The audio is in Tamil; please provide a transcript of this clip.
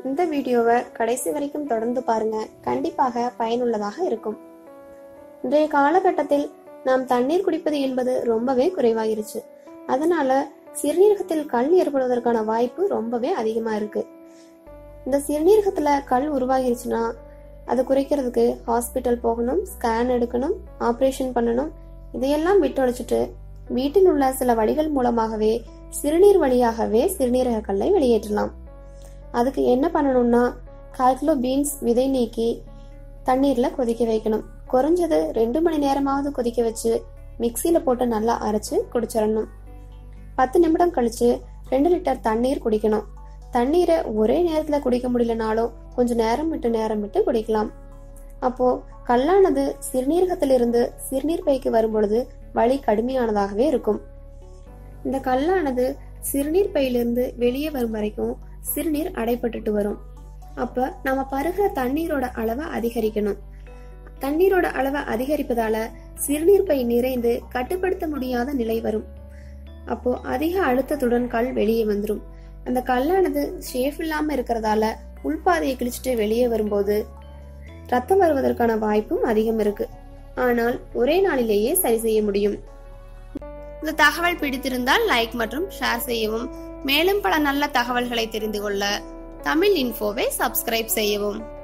இந்த வீடியோவை கடைசி வரைக்கும் தொடர்ந்து பாருங்க கண்டிப்பாக பயனுள்ளதாக இருக்கும் இன்றைய காலகட்டத்தில் நாம் தண்ணீர் குடிப்பது என்பது ரொம்பவே குறைவாயிருச்சு அதனால சிறுநீரகத்தில் கல் ஏற்படுவதற்கான வாய்ப்பு ரொம்பவே அதிகமா இருக்கு இந்த சிறுநீரகத்துல கல் உருவாகிருச்சுன்னா அதை குறைக்கிறதுக்கு ஹாஸ்பிட்டல் போகணும் ஸ்கேன் எடுக்கணும் ஆபரேஷன் பண்ணணும் இதையெல்லாம் விட்டொழிச்சிட்டு வீட்டில் உள்ள சில வழிகள் மூலமாகவே சிறுநீர் வழியாகவே சிறுநீரக கல்லை வெளியேற்றலாம் அதுக்கு என்ன பண்ணணும்னா கால் கிலோ பீன்ஸ் விதை நீக்கி தண்ணீர்ல கொதிக்க வைக்கணும் குறைஞ்சது ரெண்டு மணி நேரமாவது கொதிக்க வச்சு மிக்சியில போட்டு நல்லா அரைச்சு குடிச்சிடணும் பத்து நிமிடம் கழிச்சு ரெண்டு லிட்டர் தண்ணீர் குடிக்கணும் தண்ணீரை ஒரே நேரத்துல குடிக்க முடியலனாலும் கொஞ்சம் நேரம் விட்டு நேரம் விட்டு குடிக்கலாம் அப்போ கல்லானது சிறுநீரகத்திலிருந்து சிறுநீர் பைக்கு வரும் பொழுது வலி கடுமையானதாகவே இருக்கும் இந்த கல்லானது சிறுநீர் பையிலிருந்து வெளியே வரும் வரைக்கும் சிறுநீர் அடைப்பட்டுட்டு வரும் அப்ப நம்ம பருகிற தண்ணீரோட அளவை அதிகரிக்கணும் தண்ணீரோட அளவை அதிகரிப்பதால சிறுநீர் பை நிறைந்து கட்டுப்படுத்த முடியாத நிலை வரும் அப்போ அதிக அழுத்தத்துடன் கல் வெளியே வந்துடும் அந்த கல்லானது ஷேஃப் இல்லாம இருக்கிறதால உள்பாதையை கிழிச்சிட்டு வெளியே வரும்போது ரத்தம் வருவதற்கான வாய்ப்பும் அதிகம் இருக்கு ஆனால் ஒரே நாளிலேயே சரி செய்ய முடியும் இந்த தகவல் பிடித்திருந்தால் லைக் மற்றும் ஷேர் செய்யவும் மேலும் பல நல்ல தகவல்களை தெரிந்து கொள்ள தமிழ் இன்ஃபோவை சப்ஸ்கிரைப் செய்யவும்